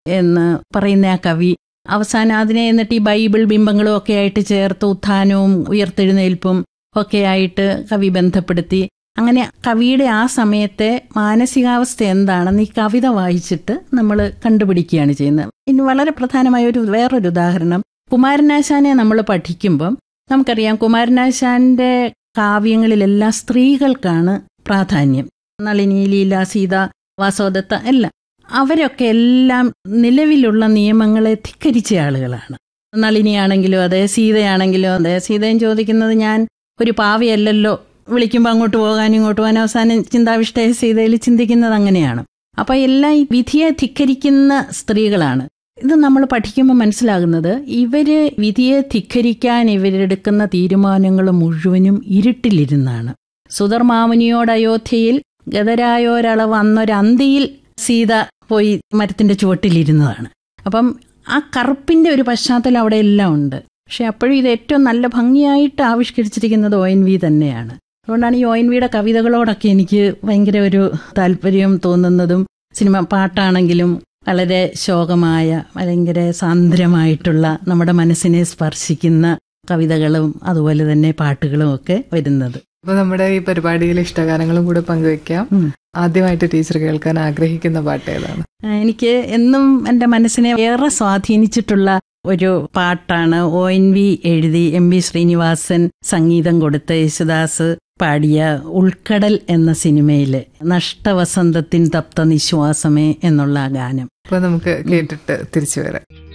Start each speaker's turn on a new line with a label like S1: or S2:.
S1: എന്ന് പറയുന്ന ആ കവി അവസാനം അതിനെ എന്നിട്ട് ഈ ബൈബിൾ ബിംബങ്ങളും ഒക്കെ ആയിട്ട് ചേർത്ത് ഉത്ഥാനവും ഉയർത്തെഴുന്നേൽപ്പും ഒക്കെ ആയിട്ട് കവി ബന്ധപ്പെടുത്തി അങ്ങനെ കവിയുടെ ആ സമയത്തെ മാനസികാവസ്ഥ എന്താണെന്ന് ഈ കവിത വായിച്ചിട്ട് നമ്മൾ കണ്ടുപിടിക്കുകയാണ് ചെയ്യുന്നത് ഇനി വളരെ പ്രധാനമായ ഒരു വേറൊരു ഉദാഹരണം കുമാരനാശാനെ നമ്മൾ പഠിക്കുമ്പം നമുക്കറിയാം കുമാരനാശാന്റെ കാവ്യങ്ങളിലെല്ലാം സ്ത്രീകൾക്കാണ് പ്രാധാന്യം നളിനി ലീല സീത വാസോദത്ത എല്ലാം അവരൊക്കെ എല്ലാം നിലവിലുള്ള നിയമങ്ങളെ ധിക്കരിച്ച ആളുകളാണ് നളിനിയാണെങ്കിലും അതെ സീതയാണെങ്കിലും അതെ സീതയും ചോദിക്കുന്നത് ഞാൻ ഒരു പാവയല്ലല്ലോ വിളിക്കുമ്പോൾ അങ്ങോട്ട് പോകാനും ഇങ്ങോട്ട് പോകാൻ അവസാനം ചിന്താവിഷ്ടയ സീതയിൽ ചിന്തിക്കുന്നത് അങ്ങനെയാണ് അപ്പൊ എല്ലാം ഈ വിധിയെ ധിക്കരിക്കുന്ന സ്ത്രീകളാണ് ഇത് നമ്മൾ പഠിക്കുമ്പോൾ മനസ്സിലാകുന്നത് ഇവര് വിധിയെ ധിക്കരിക്കാൻ ഇവരെടുക്കുന്ന തീരുമാനങ്ങൾ മുഴുവനും ഇരുട്ടിലിരുന്നാണ് സുധർമാമുനിയോട് അയോധ്യയിൽ ഗതരായോരളവ് അന്നൊരന്തിയിൽ സീത പോയി മരത്തിന്റെ ചുവട്ടിലിരുന്നതാണ് അപ്പം ആ കറുപ്പിന്റെ ഒരു പശ്ചാത്തലം അവിടെ എല്ലാം ഉണ്ട് പക്ഷെ അപ്പോഴും ഇത് ഏറ്റവും നല്ല ഭംഗിയായിട്ട് ആവിഷ്കരിച്ചിരിക്കുന്നത് ഒ എൻ വി തന്നെയാണ് അതുകൊണ്ടാണ് ഈ ഒ എൻ വിയുടെ കവിതകളോടൊക്കെ എനിക്ക് ഭയങ്കര ഒരു താല്പര്യം തോന്നുന്നതും സിനിമ പാട്ടാണെങ്കിലും വളരെ ശോകമായ ഭയങ്കര സാന്ദ്രമായിട്ടുള്ള നമ്മുടെ മനസ്സിനെ സ്പർശിക്കുന്ന കവിതകളും അതുപോലെ തന്നെ പാട്ടുകളും ഒക്കെ വരുന്നത്
S2: അപ്പൊ നമ്മുടെ ഈ പരിപാടിയിൽ ഇഷ്ടഗാനങ്ങളും കൂടെ പങ്കുവെക്കാം
S1: ഉം.
S2: ആദ്യമായിട്ട് ടീച്ചർ കേൾക്കാൻ ആഗ്രഹിക്കുന്ന പാട്ട് ഏതാണ്
S1: ആ, എനിക്ക് എന്നും എൻ്റെ മനസ്സിനെ ഏറെ സ്വാധീനിച്ചിട്ടുള്ള ഒരു പാട്ടാണ് ഒ എൻ വി എഴുതി എം വി ശ്രീനിവാസൻ സംഗീതം കൊടുത്ത യേശുദാസ് പാടിയ ഉൾക്കടൽ എന്ന സിനിമയിലെ നഷ്ടവസന്തത്തിൻ തപ്ത നിശ്വാസമേ എന്നുള്ള ആ ഗാനം
S2: അപ്പൊ നമുക്ക് കേട്ടിട്ട് തിരിച്ചു വരാം